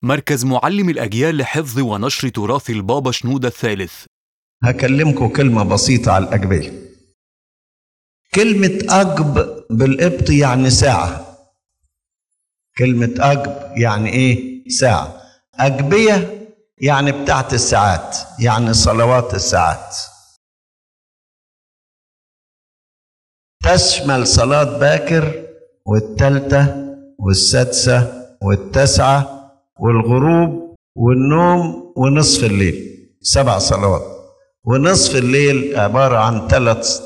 مركز معلم الأجيال لحفظ ونشر تراث البابا شنودة الثالث هكلمكم كلمة بسيطة على الأجبية كلمة أجب بالقبط يعني ساعة كلمة أجب يعني إيه؟ ساعة أجبية يعني بتاعت الساعات يعني صلوات الساعات تشمل صلاة باكر والتالتة والسادسة والتاسعة والغروب والنوم ونصف الليل سبع صلوات ونصف الليل عبارة عن ثلاث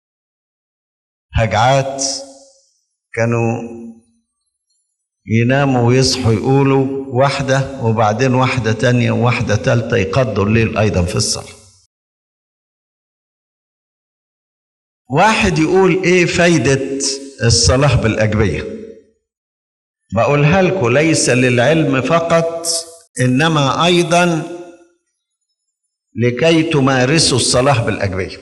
هجعات كانوا يناموا ويصحوا يقولوا واحدة وبعدين واحدة تانية وواحدة تالتة يقضوا الليل أيضا في الصلاة واحد يقول ايه فايدة الصلاة بالأجبية بقولها لكم ليس للعلم فقط إنما أيضا لكي تمارسوا الصلاة بالأجبية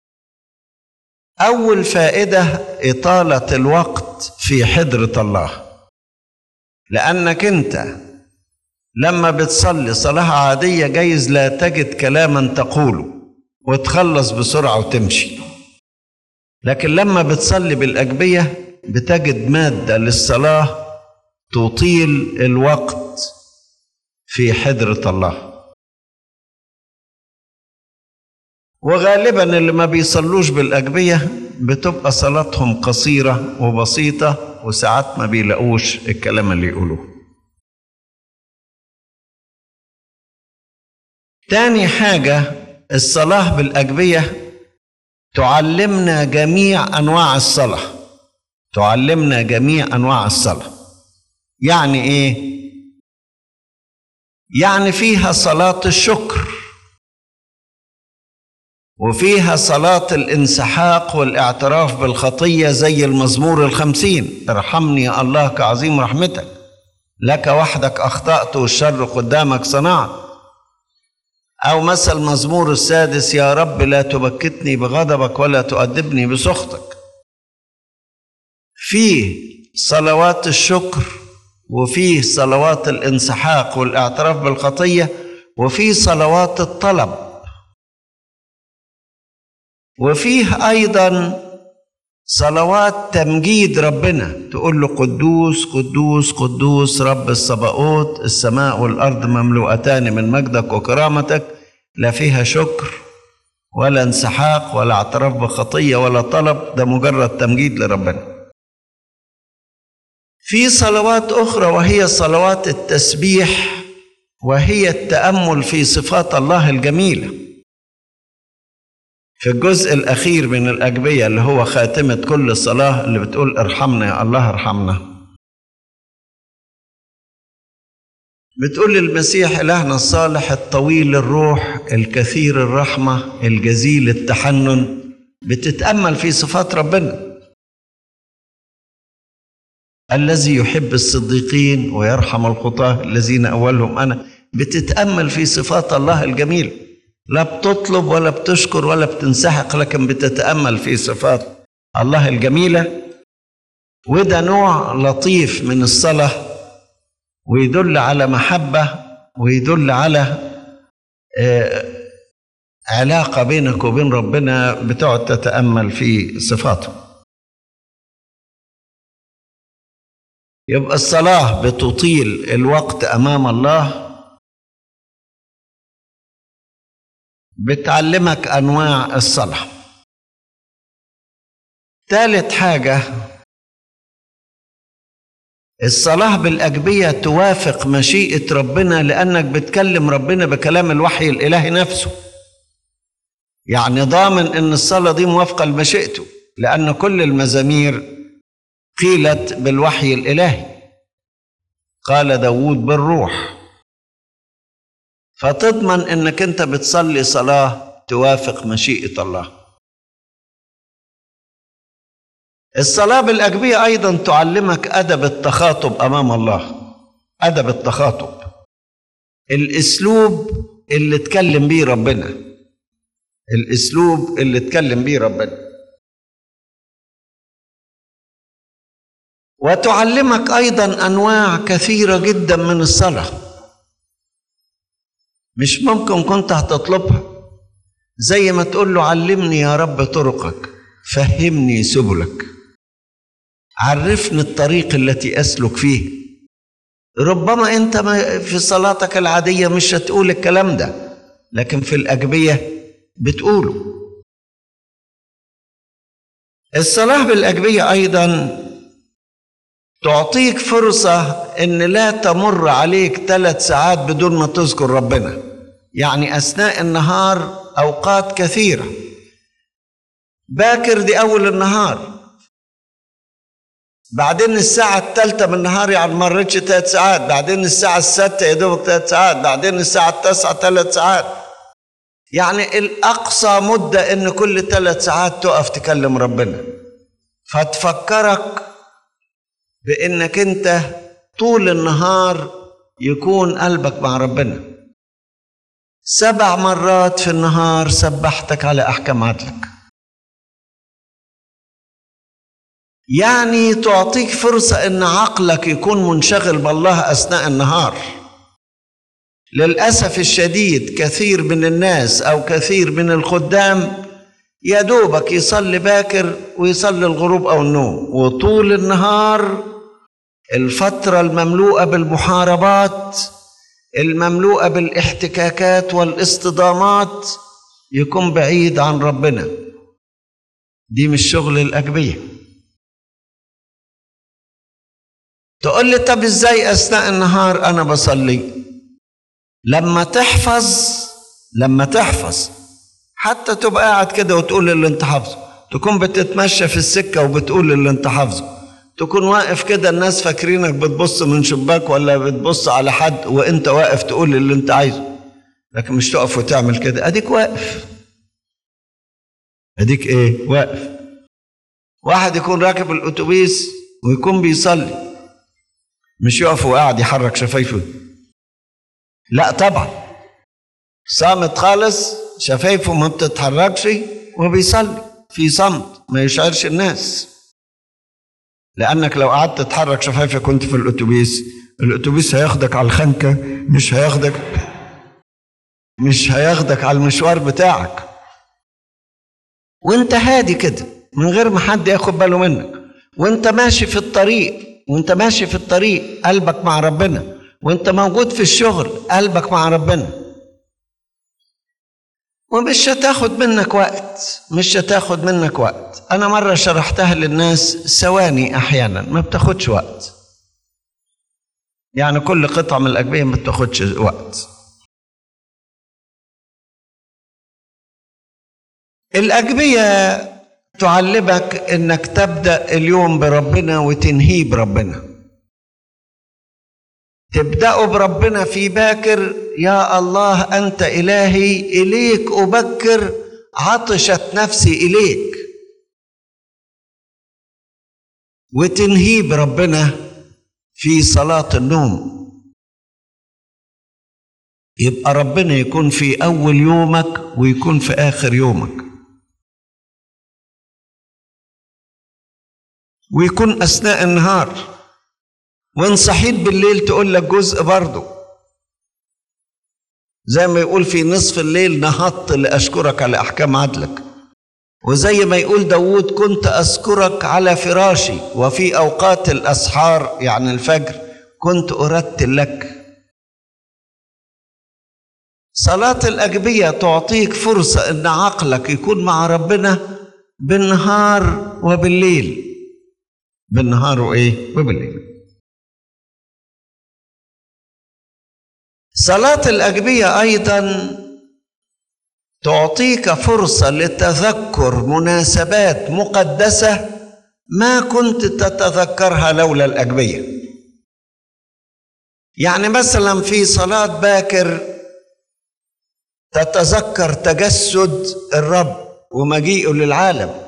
أول فائدة إطالة الوقت في حضرة الله لأنك أنت لما بتصلي صلاة عادية جايز لا تجد كلاما تقوله وتخلص بسرعة وتمشي لكن لما بتصلي بالأجبية بتجد مادة للصلاة تطيل الوقت في حضرة الله وغالبا اللي ما بيصلوش بالأجبية بتبقى صلاتهم قصيرة وبسيطة وساعات ما بيلاقوش الكلام اللي يقولوه تاني حاجة الصلاة بالأجبية تعلمنا جميع أنواع الصلاة تعلمنا جميع أنواع الصلاة يعني إيه؟ يعني فيها صلاة الشكر وفيها صلاة الانسحاق والاعتراف بالخطية زي المزمور الخمسين ارحمني يا الله كعظيم رحمتك لك وحدك أخطأت والشر قدامك صنعت أو مثل مزمور السادس يا رب لا تبكتني بغضبك ولا تؤدبني بسخطك فيه صلوات الشكر وفيه صلوات الانسحاق والاعتراف بالخطية وفيه صلوات الطلب وفيه أيضا صلوات تمجيد ربنا تقول له قدوس قدوس قدوس رب الصباؤوت السماء والأرض مملوءتان من مجدك وكرامتك لا فيها شكر ولا انسحاق ولا اعتراف بخطية ولا طلب ده مجرد تمجيد لربنا في صلوات أخرى وهي صلوات التسبيح وهي التأمل في صفات الله الجميله في الجزء الأخير من الأجبية اللي هو خاتمة كل صلاة اللي بتقول ارحمنا يا الله ارحمنا بتقول للمسيح إلهنا الصالح الطويل الروح الكثير الرحمة الجزيل التحنن بتتأمل في صفات ربنا الذي يحب الصديقين ويرحم الخطاة الذين أولهم أنا بتتأمل في صفات الله الجميله لا بتطلب ولا بتشكر ولا بتنسحق لكن بتتامل في صفات الله الجميله وده نوع لطيف من الصلاه ويدل على محبه ويدل على علاقه بينك وبين ربنا بتقعد تتامل في صفاته يبقى الصلاه بتطيل الوقت امام الله بتعلمك انواع الصلاه ثالث حاجه الصلاه بالاجبيه توافق مشيئه ربنا لانك بتكلم ربنا بكلام الوحي الالهي نفسه يعني ضامن ان الصلاه دي موافقه لمشيئته لان كل المزامير قيلت بالوحي الالهي قال داود بالروح فتضمن انك انت بتصلي صلاه توافق مشيئه الله الصلاه بالاجبيه ايضا تعلمك ادب التخاطب امام الله ادب التخاطب الاسلوب اللي اتكلم بيه ربنا الاسلوب اللي اتكلم بيه ربنا وتعلمك ايضا انواع كثيره جدا من الصلاه مش ممكن كنت هتطلبها زي ما تقول له علمني يا رب طرقك فهمني سبلك عرفني الطريق التي اسلك فيه ربما انت في صلاتك العاديه مش هتقول الكلام ده لكن في الاجبيه بتقوله الصلاه بالاجبيه ايضا تعطيك فرصه ان لا تمر عليك ثلاث ساعات بدون ما تذكر ربنا يعني اثناء النهار اوقات كثيره باكر دي اول النهار بعدين الساعة الثالثة من النهار يعني مرتش ثلاث ساعات بعدين الساعة السادسة يا دوبك ثلاث ساعات بعدين الساعة التاسعة ثلاث ساعات يعني الأقصى مدة إن كل ثلاث ساعات تقف تكلم ربنا فتفكرك بإنك أنت طول النهار يكون قلبك مع ربنا سبع مرات في النهار سبحتك على أحكام عدلك يعني تعطيك فرصة إن عقلك يكون منشغل بالله أثناء النهار للأسف الشديد كثير من الناس أو كثير من الخدام يا دوبك يصلي باكر ويصلي الغروب أو النوم وطول النهار الفترة المملوءة بالمحاربات المملوءة بالاحتكاكات والاصطدامات يكون بعيد عن ربنا دي مش شغل الأجبية تقول لي طب ازاي اثناء النهار انا بصلي لما تحفظ لما تحفظ حتى تبقى قاعد كده وتقول اللي انت حافظه تكون بتتمشى في السكه وبتقول اللي انت حافظه تكون واقف كده الناس فاكرينك بتبص من شباك ولا بتبص على حد وانت واقف تقول اللي انت عايزه لكن مش تقف وتعمل كده اديك واقف اديك ايه واقف واحد يكون راكب الاتوبيس ويكون بيصلي مش يقف وقاعد يحرك شفايفه لا طبعا صامت خالص شفايفه ما بتتحركش وبيصلي في صمت ما يشعرش الناس لانك لو قعدت تتحرك شفايفك كنت في الاتوبيس الاتوبيس هياخدك على الخنكه مش هياخدك مش هياخدك على المشوار بتاعك وانت هادي كده من غير ما حد ياخد باله منك وانت ماشي في الطريق وانت ماشي في الطريق قلبك مع ربنا وانت موجود في الشغل قلبك مع ربنا ومش هتاخد منك وقت مش هتاخد منك وقت انا مره شرحتها للناس ثواني احيانا ما بتاخدش وقت يعني كل قطعه من الاجبيه ما بتاخدش وقت الاجبيه تعلمك انك تبدا اليوم بربنا وتنهيه بربنا تبدأ بربنا في باكر يا الله أنت إلهي إليك أبكر عطشت نفسي إليك وتنهي بربنا في صلاة النوم يبقى ربنا يكون في أول يومك ويكون في آخر يومك ويكون أثناء النهار وإن صحيت بالليل تقول لك جزء برضه زي ما يقول في نصف الليل نهضت لأشكرك على أحكام عدلك وزي ما يقول داود كنت أذكرك على فراشي وفي أوقات الأسحار يعني الفجر كنت أرتل لك صلاة الأجبية تعطيك فرصة أن عقلك يكون مع ربنا بالنهار وبالليل بالنهار وإيه وبالليل صلاة الأجبية أيضا تعطيك فرصة لتذكر مناسبات مقدسة ما كنت تتذكرها لولا الأجبية يعني مثلا في صلاة باكر تتذكر تجسد الرب ومجيئه للعالم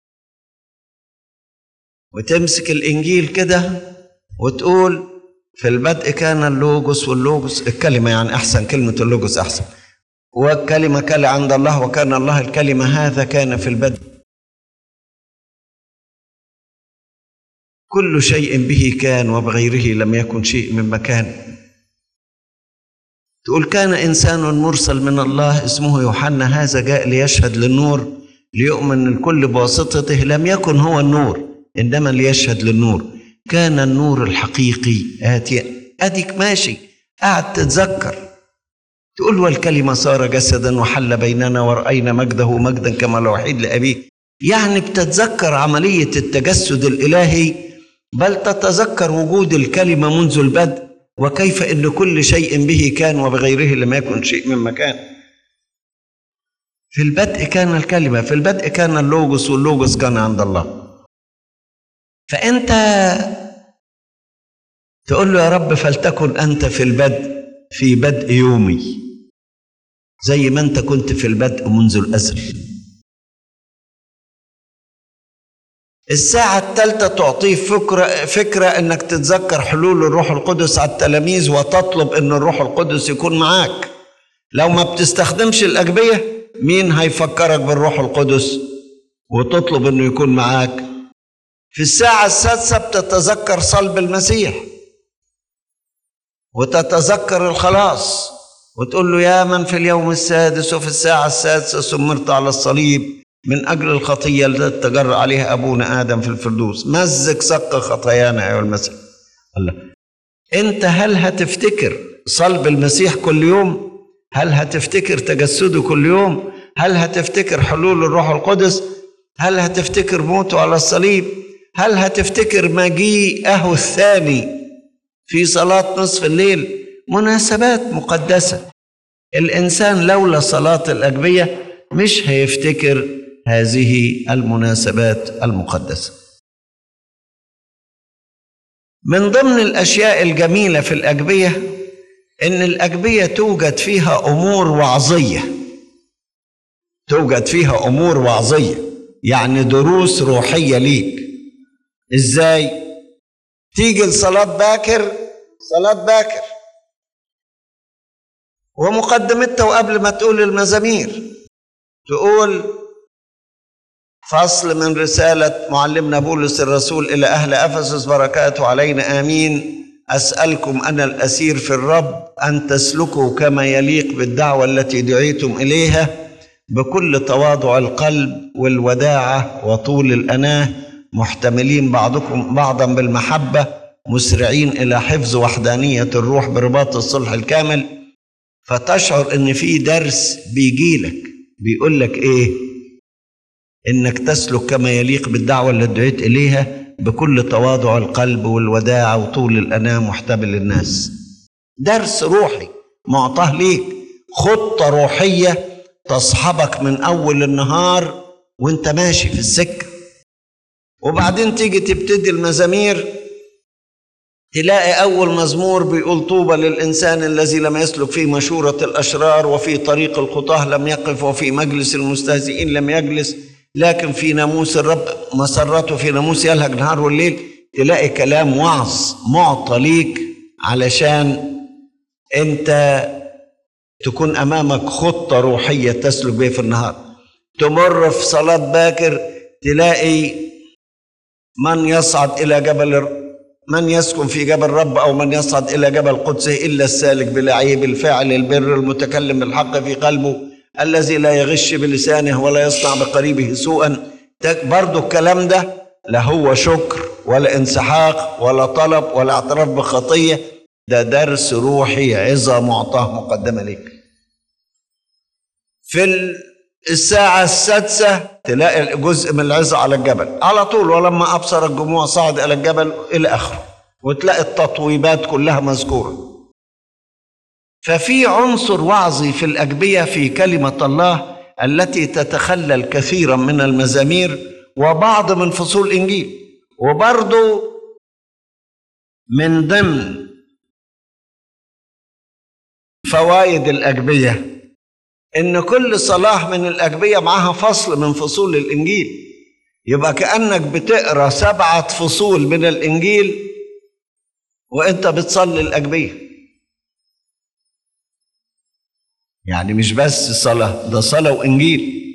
وتمسك الإنجيل كده وتقول في البدء كان اللوجوس واللوجوس الكلمة يعني أحسن كلمة اللوجوس أحسن والكلمة كان عند الله وكان الله الكلمة هذا كان في البدء كل شيء به كان وبغيره لم يكن شيء من مكان تقول كان إنسان مرسل من الله اسمه يوحنا هذا جاء ليشهد للنور ليؤمن الكل بواسطته لم يكن هو النور إنما ليشهد للنور كان النور الحقيقي آتيا أديك ماشي قاعد تتذكر تقول والكلمة صار جسدا وحل بيننا ورأينا مجده مجدا كما الوحيد لأبيه يعني بتتذكر عملية التجسد الإلهي بل تتذكر وجود الكلمة منذ البدء وكيف ان كل شيء به كان وبغيره لم يكن شيء من مكان في البدء كان الكلمه في البدء كان اللوجوس واللوجوس كان عند الله فانت تقول له يا رب فلتكن انت في البدء في بدء يومي زي ما انت كنت في البدء منذ الازل الساعة الثالثة تعطيه فكرة, فكرة انك تتذكر حلول الروح القدس على التلاميذ وتطلب ان الروح القدس يكون معاك لو ما بتستخدمش الأجبية مين هيفكرك بالروح القدس وتطلب انه يكون معاك في الساعة السادسة بتتذكر صلب المسيح وتتذكر الخلاص وتقول له يا من في اليوم السادس وفي الساعة السادسة سمرت على الصليب من أجل الخطية التي تجر عليها أبونا آدم في الفردوس مزق سق خطايانا أيها المسيح الله أنت هل هتفتكر صلب المسيح كل يوم هل هتفتكر تجسده كل يوم هل هتفتكر حلول الروح القدس هل هتفتكر موته على الصليب هل هتفتكر مجيئه الثاني في صلاة نصف الليل مناسبات مقدسة الإنسان لولا صلاة الأجبية مش هيفتكر هذه المناسبات المقدسة من ضمن الأشياء الجميلة في الأجبية إن الأجبية توجد فيها أمور وعظية توجد فيها أمور وعظية يعني دروس روحية ليك إزاي؟ تيجي لصلاة باكر صلاة باكر ومقدمتها وقبل ما تقول المزامير تقول فصل من رسالة معلمنا بولس الرسول إلى أهل أفسس بركاته علينا آمين أسألكم أنا الأسير في الرب أن تسلكوا كما يليق بالدعوة التي دعيتم إليها بكل تواضع القلب والوداعة وطول الأناه محتملين بعضكم بعضا بالمحبة مسرعين إلى حفظ وحدانية الروح برباط الصلح الكامل فتشعر إن في درس بيجيلك بيقول لك إيه إنك تسلك كما يليق بالدعوة اللي دعيت إليها بكل تواضع القلب والوداعة وطول الأناة محتمل الناس درس روحي معطاه ليك خطة روحية تصحبك من أول النهار وانت ماشي في السكة وبعدين تيجي تبتدي المزامير تلاقي أول مزمور بيقول طوبى للإنسان الذي لم يسلك في مشورة الأشرار وفي طريق الخطاه لم يقف وفي مجلس المستهزئين لم يجلس لكن في ناموس الرب مسرته في ناموس يلهج نهار والليل تلاقي كلام وعظ معطى ليك علشان انت تكون امامك خطه روحيه تسلك بها في النهار تمر في صلاه باكر تلاقي من يصعد الى جبل من يسكن في جبل الرب او من يصعد الى جبل قدسه الا السالك بلا عيب الفاعل البر المتكلم بالحق في قلبه الذي لا يغش بلسانه ولا يصنع بقريبه سوءا برضو الكلام ده لا هو شكر ولا انسحاق ولا طلب ولا اعتراف بخطية ده درس روحي عظة معطاه مقدمة لك في الساعة السادسة تلاقي جزء من العظة على الجبل على طول ولما أبصر الجموع صعد إلى الجبل إلى آخره وتلاقي التطويبات كلها مذكوره ففي عنصر وعظي في الأجبية في كلمة الله التي تتخلل كثيرا من المزامير وبعض من فصول الإنجيل وبرضو من ضمن فوائد الأجبية إن كل صلاة من الأجبية معاها فصل من فصول الإنجيل يبقى كأنك بتقرأ سبعة فصول من الإنجيل وأنت بتصلي الأجبية يعني مش بس صلاة ده صلاة وإنجيل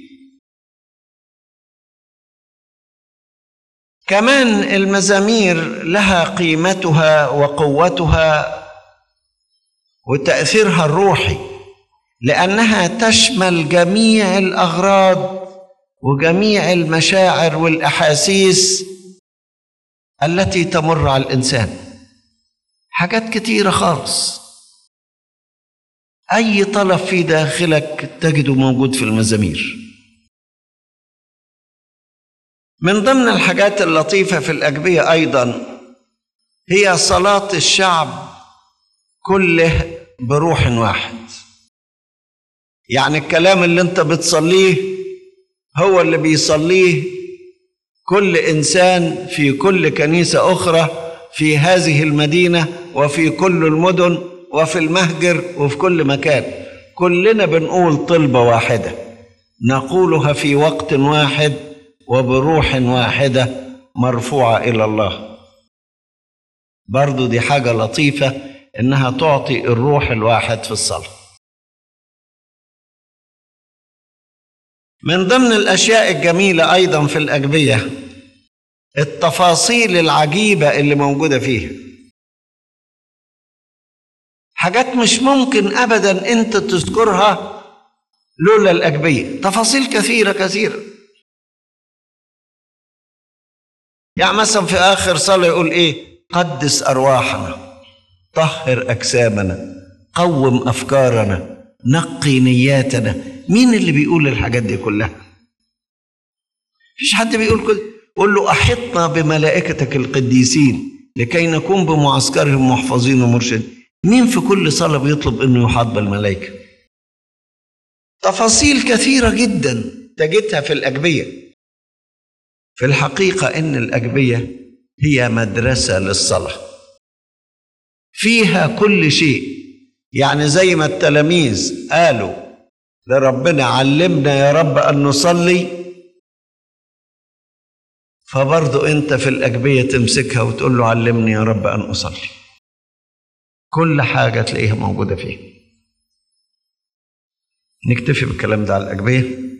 كمان المزامير لها قيمتها وقوتها وتأثيرها الروحي لأنها تشمل جميع الأغراض وجميع المشاعر والأحاسيس التي تمر على الإنسان حاجات كتيرة خالص أي طلب في داخلك تجده موجود في المزامير من ضمن الحاجات اللطيفة في الأجبية أيضا هي صلاة الشعب كله بروح واحد يعني الكلام اللي انت بتصليه هو اللي بيصليه كل انسان في كل كنيسه اخرى في هذه المدينه وفي كل المدن وفي المهجر وفي كل مكان كلنا بنقول طلبه واحده نقولها في وقت واحد وبروح واحده مرفوعه الى الله برضو دي حاجه لطيفه انها تعطي الروح الواحد في الصلاه من ضمن الاشياء الجميله ايضا في الاجبيه التفاصيل العجيبه اللي موجوده فيها حاجات مش ممكن ابدا انت تذكرها لولا الاجبيه تفاصيل كثيره كثيره يعني مثلا في اخر صلاه يقول ايه قدس ارواحنا طهر اجسامنا قوم افكارنا نقي نياتنا مين اللي بيقول الحاجات دي كلها مفيش حد بيقول كده قول له احطنا بملائكتك القديسين لكي نكون بمعسكرهم محفظين ومرشدين مين في كل صلاة بيطلب انه يحاط بالملائكة تفاصيل كثيرة جدا تجدها في الأجبية في الحقيقة ان الأجبية هي مدرسة للصلاة فيها كل شيء يعني زي ما التلاميذ قالوا لربنا علمنا يا رب أن نصلي فبرضو أنت في الأجبية تمسكها وتقول له علمني يا رب أن أصلي كل حاجة تلاقيها موجودة فيها نكتفي بالكلام ده على الأجبية